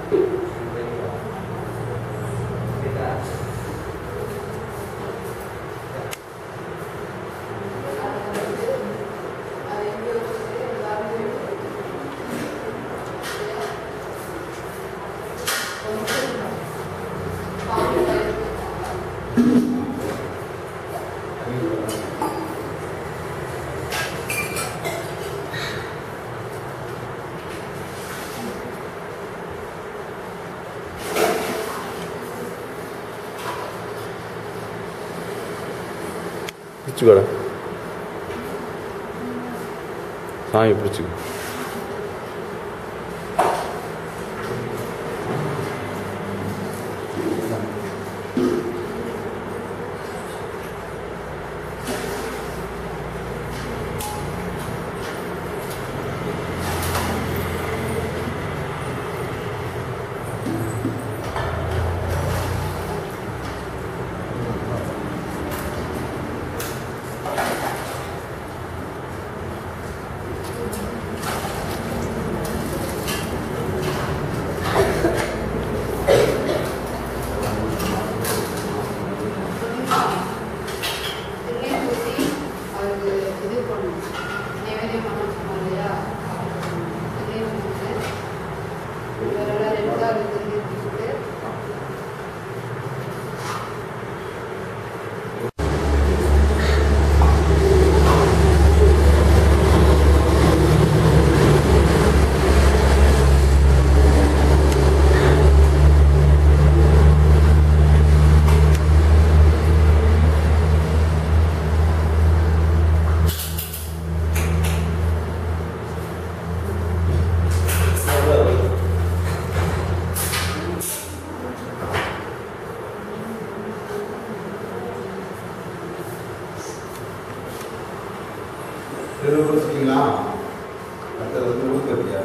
பிடிச்சிக்கோடா சாமி பிடிச்சிக்கோ திருநீர் பூசி அவருக்கு இது பண்ணணும் நைவேத்தியம் பண்ண சொன்னோம் இல்லையா திருநீர் பூசி இவரெல்லாம் ரெண்டாவது திருநீர் பூசிட்டு திருவள்ளுவீங்களா அடுத்தது வந்து ஊத்தப்பியா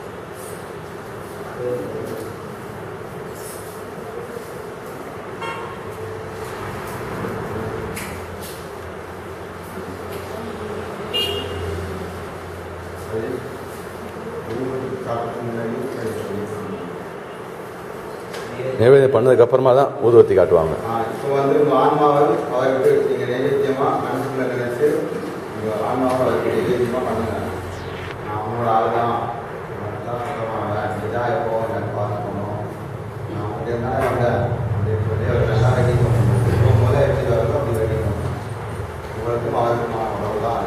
நைவேத்தியம் பண்ணதுக்கு அப்புறமா தான் ஊதுவத்தி காட்டுவாங்க இப்போ வந்து உங்கள் ஆன்மாவை அவருக்கு நீங்கள் நைவேத்தியமாக மனசுக்குள்ள நினைச்சு உங்கள் ஆன்மாவை அவருக்கு நைவேத்தியமாக பண்ணுங்க நான் உங்களோட ஆள் தான் தான் சொல்லுவாங்க நீ தான் எப்போ எனக்கு பார்த்துக்கணும் நான் உங்கள்கிட்ட இருந்தாலே வந்தேன் அப்படின்னு சொல்லி அவர் நல்லா ரெடி பண்ணணும் இப்போ முதல்ல எப்படி வருதோ அப்படி ரெடி பண்ணணும் உங்களுக்கும் அவருக்கும் அவ்வளோதான்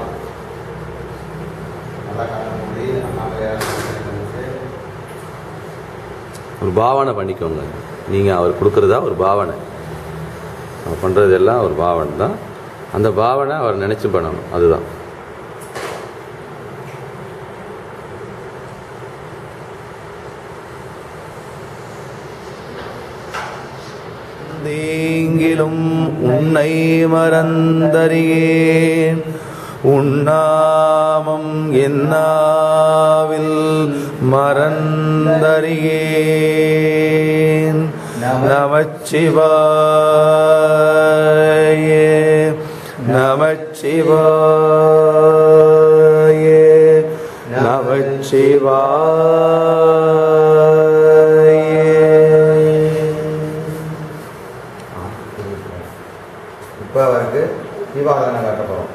நல்லா கண்ணு மூடி அண்ணாமலையார் நினைச்சு ஒரு பாவனை பண்ணிக்கோங்க நீங்கள் அவர் கொடுக்குறதா ஒரு பாவனை அவர் பண்ணுறது எல்லாம் ஒரு பாவனை தான் அந்த பாவனை அவர் நினச்சி பண்ணணும் அதுதான் தீங்கிலும் உன்னை மறந்தறியேன் உண்ணாமம் என்னாவில் மறந்தறியேன் நமச்சிவாய நமச்சிவாய நமச்சிவாய இப்போ அவருக்கு தீபாவளி காட்ட போகிறோம்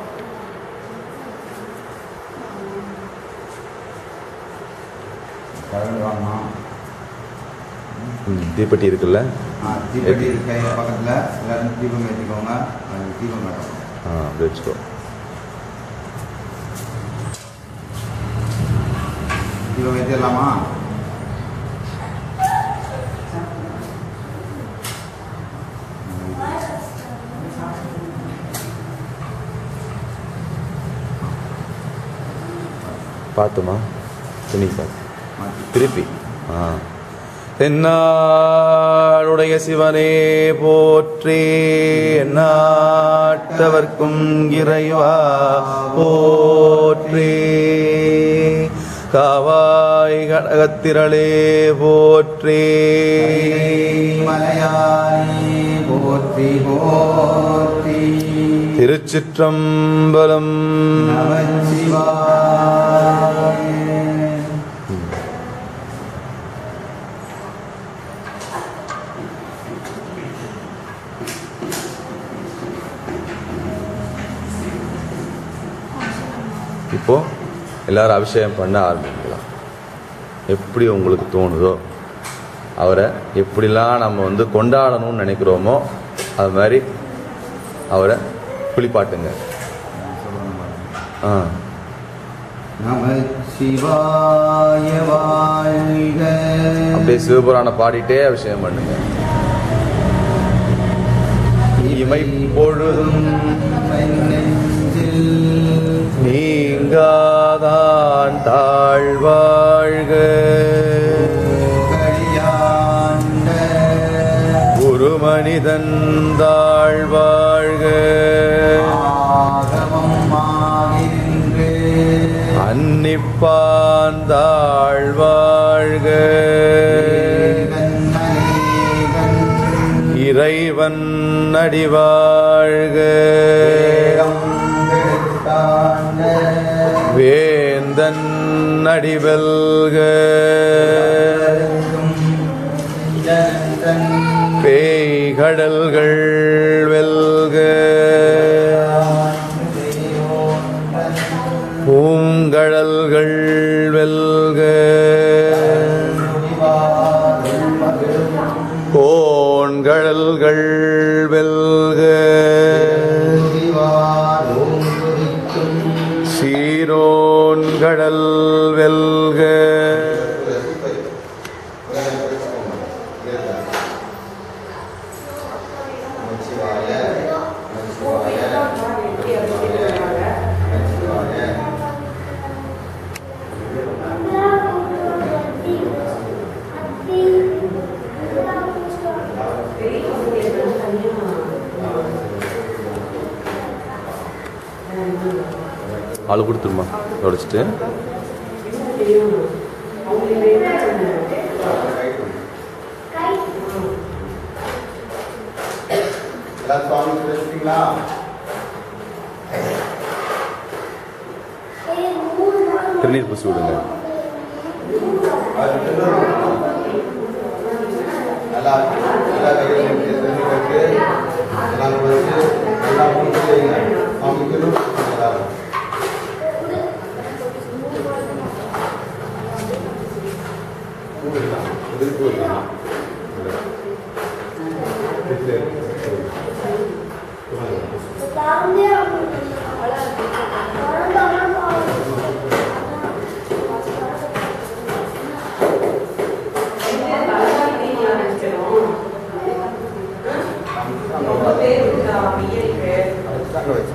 கலந்து வாங்கணும் ம், தீப்பெட்டி இருக்குல்ல ஆ தீப்பெட்டி இருக்க பக்கத்தில் எல்லாரும் தீபம் ஏற்றிக்கோங்க அதுக்கு தீபம் காட்டணும் ஆ அப்படி வச்சுக்கோ தீபம் ஏற்றிடலாமா பார்த்துமா துணி பார்த்து மாற்றி திருப்பி ஆ தென்னாடுடைய சிவனே போற்றி நாட்டவர்க்கும் இறைவா போற்றி காவாய் கடகத்திரளே போற்றி மலையாளி போற்றி போற்றி திருச்சிற்றம்பலம் நமச்சிவாய இப்போது எல்லாரும் அபிஷேகம் பண்ண ஆரம்பிக்கலாம் எப்படி உங்களுக்கு தோணுதோ அவரை எப்படிலாம் நம்ம வந்து கொண்டாடணும்னு நினைக்கிறோமோ அது மாதிரி அவரை குளிப்பாட்டுங்க ஆ நம சிவாய வாழ்க அப்படியே சிவபுராணம் பாடிட்டே அபிஷேகம் பண்ணுங்க இமை பொழுதும் நெஞ்சில் நீங்காதான் தாழ்வாழ்க கழியாண்ட ஒரு மனிதன் தாழ்வாழ்க ஆகமம் ஆகின்று அன்னிப்பான் தாழ்வாழ்க இறைவன் அடிவாழ்க வேந்தன் அடிவல்க பேய்கடல்கள் வெல்க பூங்கடல்கள் வெல்க கோண்கடல்கள் வெல்க சீரோன் கடல் வெல்க ஆள் கொடுத்துருமா உடச்சிட்டு எல்லாரும் சுவாமி பேசுறீங்களா திருநீர் பூசி விடுங்க நல்லா நல்லா கையில் தண்ணி கட்டு எல்லாம் வச்சு எல்லாம் முடிச்சு வைங்க சமைக்கணும் எல்லாரும் அங்க வச்சு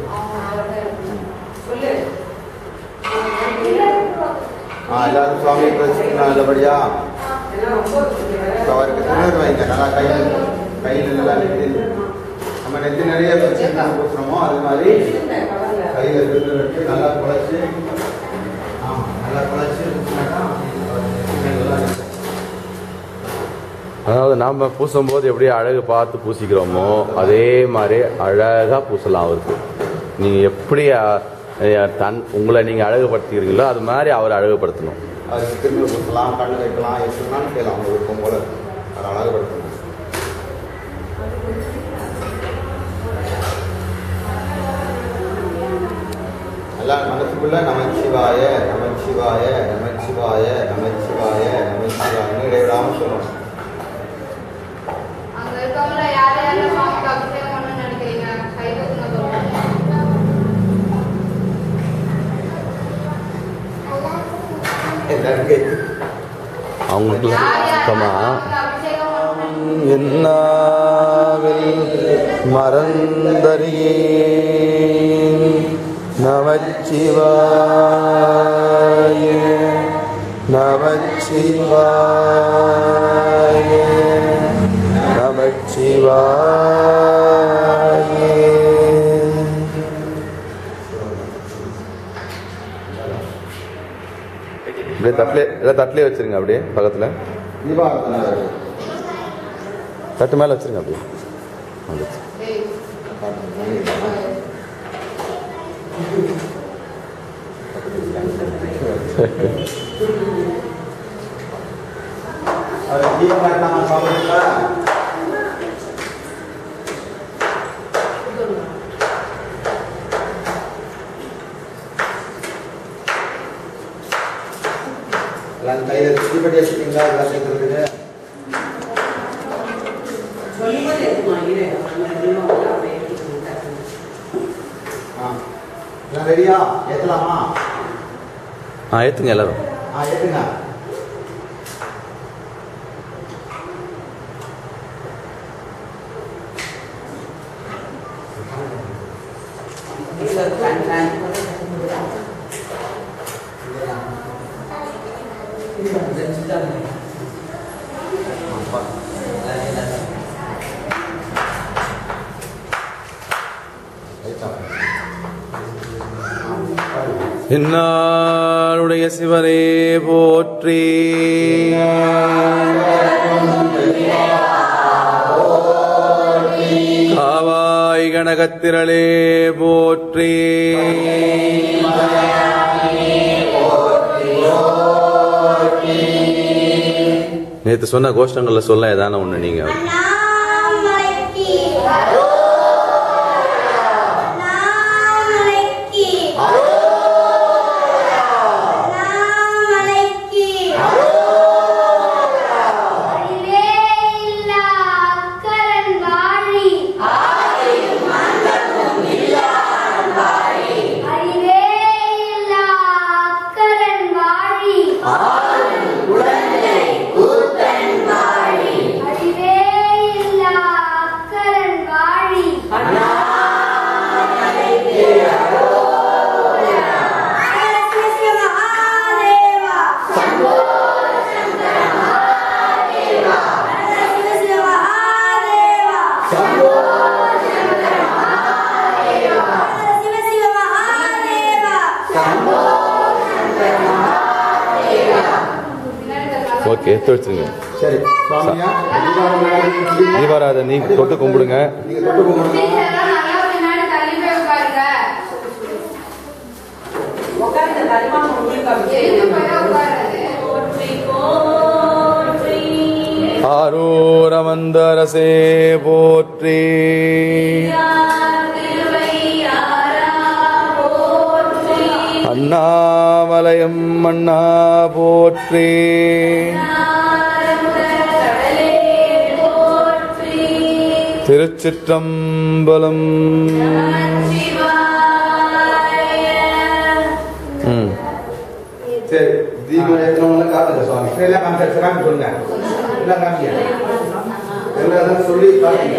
ஆ எல்லாரும் சுவாமி வச்சுக்கலாம் நல்லபடியா அவருக்கு திணறு வைங்க நல்லா கையில் கையில் நல்லா நெத்தி நம்ம நெத்தி நிறைய வச்சு பூசுறோமோ அது மாதிரி கையில் திணறு வச்சு நல்லா குழச்சி ஆமாம் நல்லா குழச்சி பூசினாக்கா நல்லா இருக்கும். அதாவது நாம் பூசும்போது எப்படி அழகு பார்த்து பூசிக்கிறோமோ அதே மாதிரி அழகாக பூசலாம் அவருக்கு நீங்கள் எப்படி அஹ், அஹ், தன் உங்களை நீங்கள் அழகுபடுத்திக்கிறீங்களோ அது மாதிரி அவரை அழகுபடுத்தணும் அதுக்கு திரும்ப பூசலாம் கண்ணு வைக்கலாம் எப்படினாலும் செய்யலாம் அவங்க விருப்பம் போல அதை அழகுபடுத்தணும் எல்லாம் மனசுக்குள்ள நமச்சிவாய நமச்சிவாய நமச்சிவாய நமச்சிவாய நமச்சிவாயன்னு இடைவிடாம சொல்லணும் அங்க இருக்கவங்கள யார் யாரெல்லாம் சுவாமிக்கு அபிஷேகம் பண்ணணும்னு நினைக்கிறீங்க கை தூக்குங்க சொல்லுங்க எல்லாரும் கேட்டு அவங்களுக்குலாம் யார் சுத்தமாக யாரெல்லாம் அபிஷேகம் பண்ணணும் என்னாவில் மறந்தறியே நமச்சிவாய நமச்சிவாய நமச்சிவாய அப்படியே தட்டிலே ஏதாவது தட்டிலே வச்சிருங்க அப்படியே பக்கத்தில் தீபாவளி தட்டு மேலே வச்சிருங்க அப்படியே வந்துச்சு. ஏய் அது தீபம் நம்ம சாப்பிடுங்களா தீப்பெட்டி வச்சுருக்கீங்களா இதெல்லாம் சேர்த்துறதுக்கு சொல்லும்போது எடுத்துமா இரு நம்ம இன்னும் அப்படியே எடுத்துக்கிட்டு ஆ எல்லாம் ரெடியா ஏற்றலாமா ஆ ஏற்றுங்க எல்லாரும் ஆ ஏற்றுங்க இது கண்டான் என்னாளுடைய சிவனே போற்றி காவாய் கனகத்திரளே போற்றி நேத்து சொன்ன கோஷ்டங்கள்ல சொல்ல ஏதான ஒண்ணு நீங்க அண்ணாமலைக்கு அண்ணாமலைக்கு அண்ணாமலைக்கு அறிவே இல்லா அக்கரன் வாழி அறிவே இல்லா அக்கரன் வாழி அறிவே இல்லா அக்கரன் வாழி சிவ மகாதேவா சிவ சிவ மகாதேவா சிவ சிவ மகாதேவா ஓகே எடுத்து வச்சுருங்க சரி சுவாமியா தீபாவளி தீபாராதனை நீ தொட்டு கும்பிடுங்க நீங்க தொட்டு கும்பிடுங்க டீச்சர்லாம் நல்லா பின்னாடி தள்ளி போய் உட்காருங்க உட்கார்ந்து தரிமான உங்களுக்கு எழுந்து போய் உட்காராது ஆரூரமந்தரசே போற்றி அண்ணாமலயம் மன்னா போற்றி திருச்சிற்றம்பலம் ம் சரி தீபம் ஏற்றவங்க காட்டுங்க சுவாமி சரி, எல்லாம் காமிச்சு காமி சொல்லுங்க எல்லாம் காமிங்க எல்லாம் சொல்லி காட்டுங்க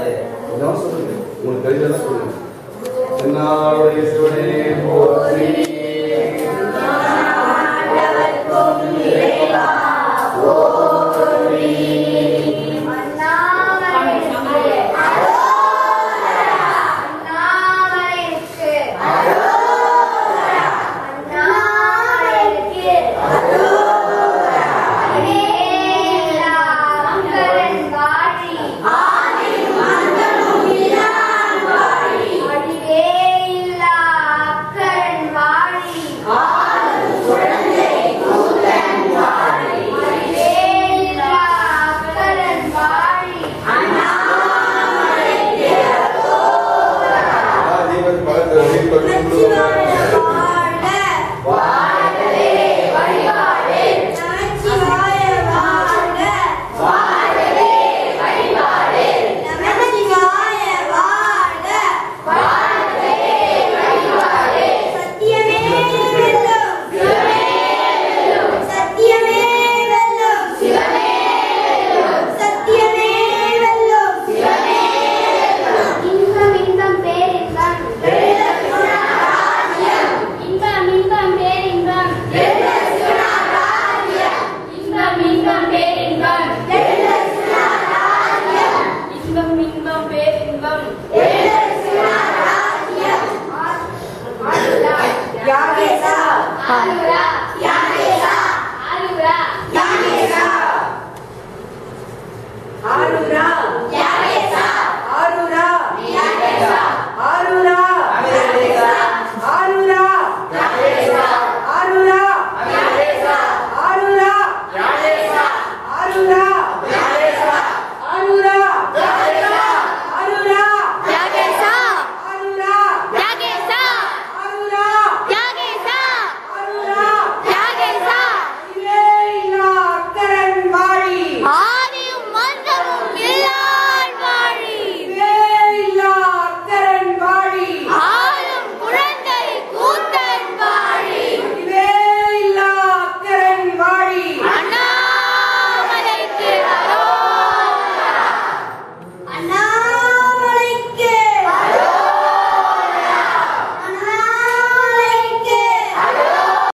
இதெல்லாம் சொல்லுங்க உங்களுக்கு தெரிஞ்சதெல்லாம் சொல்லுங்க என்னாளுடைய சிவனே போற்றி